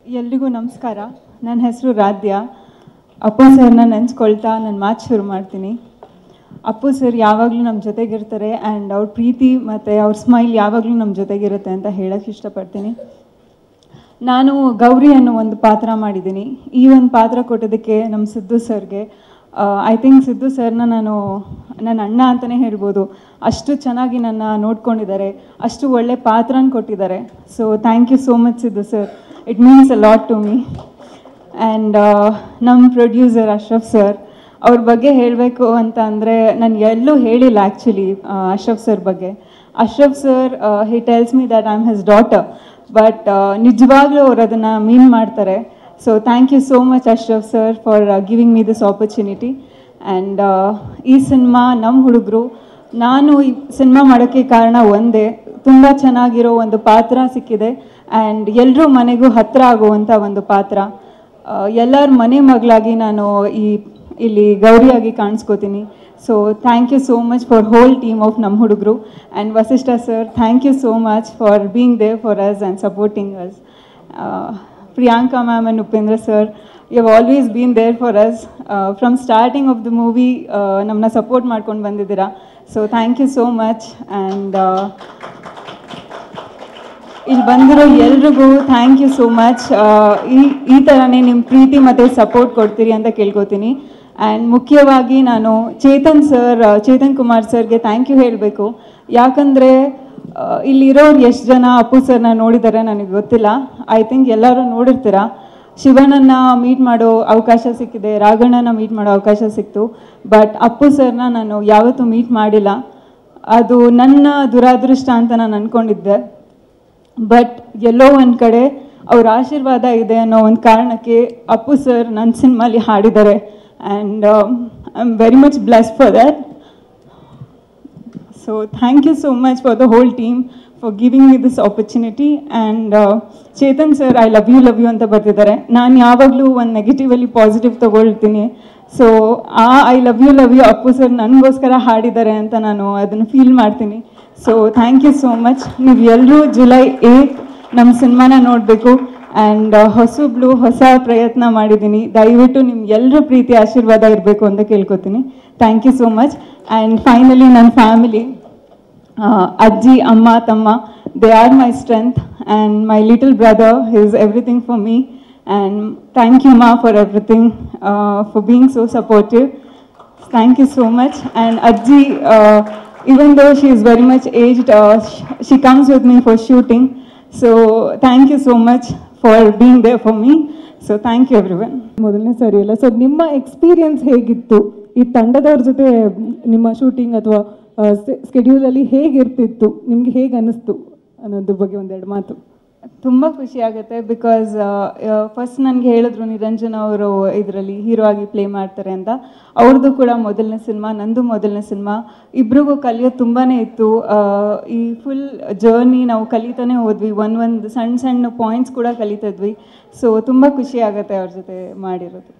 ಎಲ್ರಿಗೂ ನಮಸ್ಕಾರ ನನ್ನ ಹೆಸರು ರಾಧ್ಯ ಅಪ್ಪು ಸರ್ನ ನೆನೆಸ್ಕೊಳ್ತಾ ನನ್ನ ಮಾತು ಶುರು ಮಾಡ್ತೀನಿ ಅಪ್ಪು ಸರ್ ಯಾವಾಗಲೂ ನಮ್ಮ ಜೊತೆಗಿರ್ತಾರೆ ಆ್ಯಂಡ್ ಅವ್ರ ಪ್ರೀತಿ ಮತ್ತು ಅವ್ರ ಸ್ಮೈಲ್ ಯಾವಾಗಲೂ ನಮ್ಮ ಜೊತೆಗಿರುತ್ತೆ ಅಂತ ಹೇಳೋಕ್ಕೆ ಇಷ್ಟಪಡ್ತೀನಿ ನಾನು ಗೌರಿ ಅನ್ನೋ ಒಂದು ಪಾತ್ರ ಮಾಡಿದ್ದೀನಿ ಈ ಒಂದು ಪಾತ್ರ ಕೊಟ್ಟೋದಕ್ಕೆ ನಮ್ಮ ಸಿದ್ದು ಸರ್ಗೆ ಐ ಥಿಂಕ್ ಸಿದ್ದು ಸರ್ನ ನಾನು ನನ್ನ ಅಣ್ಣ ಅಂತಲೇ ಹೇಳ್ಬೋದು ಅಷ್ಟು ಚೆನ್ನಾಗಿ ನನ್ನ ನೋಡ್ಕೊಂಡಿದ್ದಾರೆ ಅಷ್ಟು ಒಳ್ಳೆ ಪಾತ್ರನ ಕೊಟ್ಟಿದ್ದಾರೆ so thank you so much Siddu sir it means a lot to me and ನಮ್ಮ ಪ್ರೊಡ್ಯೂಸರ್ ಅಶ್ರಫ್ ಸರ್ ಅವ್ರ ಬಗ್ಗೆ ಹೇಳಬೇಕು ಅಂತ ಅಂದರೆ ನಾನು ಎಲ್ಲೂ ಹೇಳಿಲ್ಲ ಆ್ಯಕ್ಚುಲಿ ಅಶ್ರಫ್ ಸರ್ ಬಗ್ಗೆ Ashraf sir he tells me that I am his daughter but ನಿಜವಾಗ್ಲೂ ಅವ್ರು ಅದನ್ನು ಮೀನ್ ಮಾಡ್ತಾರೆ so thank you so much Ashraf sir for giving me this opportunity and ಈ ಸಿನಿಮಾ ನಮ್ಮ ಹುಡುಗರು ನಾನು ಈ ಸಿನಿಮಾ ಮಾಡೋಕ್ಕೆ ಕಾರಣ ಒಂದೇ ತುಂಬ ಚೆನ್ನಾಗಿರೋ ಒಂದು ಪಾತ್ರ ಸಿಕ್ಕಿದೆ ಆ್ಯಂಡ್ ಎಲ್ಲರೂ ಮನೆಗೂ ಹತ್ತಿರ ಆಗುವಂಥ ಒಂದು ಪಾತ್ರ ಎಲ್ಲರ ಮನೆ ಮಗಳಾಗಿ ನಾನು ಈ ಇಲ್ಲಿ ಗೌರಿಯಾಗಿ ಕಾಣಿಸ್ಕೋತೀನಿ so thank you so much for whole team of ನಮ್ಮ ಹುಡುಗರು and Vasishta sir thank you so much for being there for us and supporting us Priyanka ma'am and Upendra sir you have always been there for us from starting of the movie ನಮ್ಮನ್ನ support ಮಾಡ್ಕೊಂಡು ಬಂದಿದ್ದೀರಾ so thank you so much and ಇಲ್ಲಿ ಬಂದಿರೋ ಎಲ್ರಿಗೂ thank you so much ಈ ಈ ಥರನೇ ನಿಮ್ಮ ಪ್ರೀತಿ ಮತ್ತು ಸಪೋರ್ಟ್ ಕೊಡ್ತೀರಿ ಅಂತ ಕೇಳ್ಕೊತೀನಿ ಆ್ಯಂಡ್ ಮುಖ್ಯವಾಗಿ ನಾನು ಚೇತನ್ ಸರ್ ಚೇತನ್ ಕುಮಾರ್ ಸರ್ಗೆ ಥ್ಯಾಂಕ್ ಯು ಹೇಳಬೇಕು ಯಾಕಂದರೆ ಇಲ್ಲಿರೋರು ಎಷ್ಟು ಜನ ಅಪ್ಪು ಸರ್ನ ನೋಡಿದ್ದಾರೆ ನನಗೆ ಗೊತ್ತಿಲ್ಲ ಐ ಥಿಂಕ್ ಎಲ್ಲರೂ ನೋಡಿರ್ತೀರ ಶಿವನನ್ನ ಮೀಟ್ ಮಾಡೋ ಅವಕಾಶ ಸಿಕ್ಕಿದೆ ರಾಘಣ್ಣನ ಮೀಟ್ ಮಾಡೋ ಅವಕಾಶ ಸಿಕ್ತು ಬಟ್ ಅಪ್ಪು ಸರ್ನ ನಾನು ಯಾವತ್ತೂ ಮೀಟ್ ಮಾಡಿಲ್ಲ ಅದು ನನ್ನ ದುರಾದೃಷ್ಟ ಅಂತ ನಾನು ಅಂದ್ಕೊಂಡಿದ್ದೆ ಬಟ್ ಎಲ್ಲೋ ಒಂದು ಕಡೆ ಅವ್ರ ಆಶೀರ್ವಾದ ಇದೆ ಅನ್ನೋ ಒಂದು ಕಾರಣಕ್ಕೆ ಅಪ್ಪು ಸರ್ ನನ್ನ ಸಿನಿಮಾಲಿ ಹಾಡಿದ್ದಾರೆ and I am very much bless for that so thank you so much for the whole team for giving me this opportunity and Chetan sir I love you love you ಅಂತ ಬರ್ತಿದ್ದಾರೆ ನಾನು ಯಾವಾಗಲೂ ಒಂದು ನೆಗೆಟಿವಲ್ಲಿ ಪಾಸಿಟಿವ್ ತೊಗೊಳ್ತೀನಿ so uh I love you love you Appu sir ನನಗೋಸ್ಕರ ಹಾಡಿದ್ದಾರೆ ಅಂತ ನಾನು ಅದನ್ನು ಫೀಲ್ ಮಾಡ್ತೀನಿ so thank you so much ನೀವು ಎಲ್ಲರೂ ಜುಲೈ ಏಯ್ಟ್ ನಮ್ಮ ಸಿನಿಮಾನ ನೋಡಬೇಕು ಆ್ಯಂಡ್ ಹೊಸಬ್ಳು ಹೊಸ ಪ್ರಯತ್ನ ಮಾಡಿದ್ದೀನಿ ದಯವಿಟ್ಟು ನಿಮ್ಮ ಎಲ್ಲರ ಪ್ರೀತಿ ಆಶೀರ್ವಾದ ಇರಬೇಕು ಅಂತ ಕೇಳ್ಕೊತೀನಿ thank you so much and finally ನನ್ನ ಫ್ಯಾಮಿಲಿ ಅಜ್ಜಿ ಅಮ್ಮ ತಮ್ಮ they are my strength and my little brother is everything for me and thank you ma for everything for being so supportive thank you so much and ajji uh, even though she is very much aged uh, sh- she comes with me for shooting so thank you so much for being there for me so thank you everyone ಮೊದಲನೇ ಸರಿ ಅಲ್ಲ so ನಿಮ್ಮ experience ಹೇಗಿತ್ತು ಈ ತಂಡದವ್ರ ಜೊತೆ ನಿಮ್ಮ shooting ಅಥವಾ ಸ್ಕೆಡ್ಯೂಲಲ್ಲಿ ಹೇಗಿರ್ತಿತ್ತು ನಿಮ್ಗೆ ಹೇಗೆ ಅನಿಸ್ತು ಅನ್ನೋದ್ರ ಬಗ್ಗೆ ಒಂದೆರಡು ಮಾತು ತುಂಬ ಖುಷಿ ಆಗುತ್ತೆ ಬಿಕಾಸ್ ಫಸ್ಟ್ ನನಗೆ ಹೇಳಿದ್ರು ನಿರಂಜನ್ ಅವರು ಇದರಲ್ಲಿ ಹೀರೋ ಆಗಿ ಪ್ಲೇ ಮಾಡ್ತಾರೆ ಅಂತ ಅವ್ರದ್ದು ಕೂಡ ಮೊದಲನೇ ಸಿನಿಮಾ ನಂದು ಮೊದಲನೇ ಸಿನಿಮಾ ಇಬ್ರಿಗೂ ಕಲಿಯೋದು ತುಂಬಾ ಇತ್ತು ಆ, ಈ ಫುಲ್ ಜರ್ನಿ ನಾವು ಕಲಿತಾನೆ ಹೋದ್ವಿ ಒಂದು ಒಂದು ಸಣ್ಣ ಸಣ್ಣ ಪಾಯಿಂಟ್ಸ್ ಕೂಡ ಕಲಿತಿದ್ವಿ ಸೊ ತುಂಬ ಖುಷಿ ಆಗುತ್ತೆ ಅವ್ರ ಜೊತೆ ಮಾಡಿರೋದು